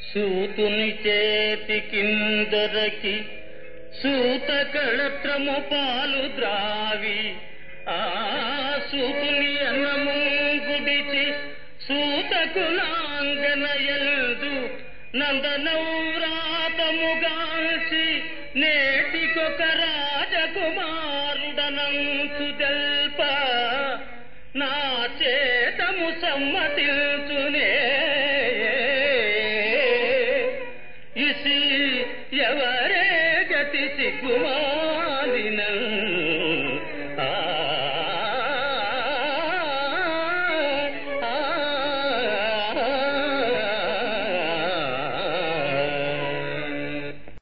సూతుని చేతికిందొరకి సూత కళత్రము పాలు ద్రావి ఆ సూతుని అన్నము గుడిచి సూతకు లాంగనయల్దు నందనౌరాతముగాల్చి నేటికొక రాజకుమారుడనంచు తెల్ప నా చేతము సమ్మతిల్చునే ఇసి ఎవరే గతి సిగ్గుమాలిన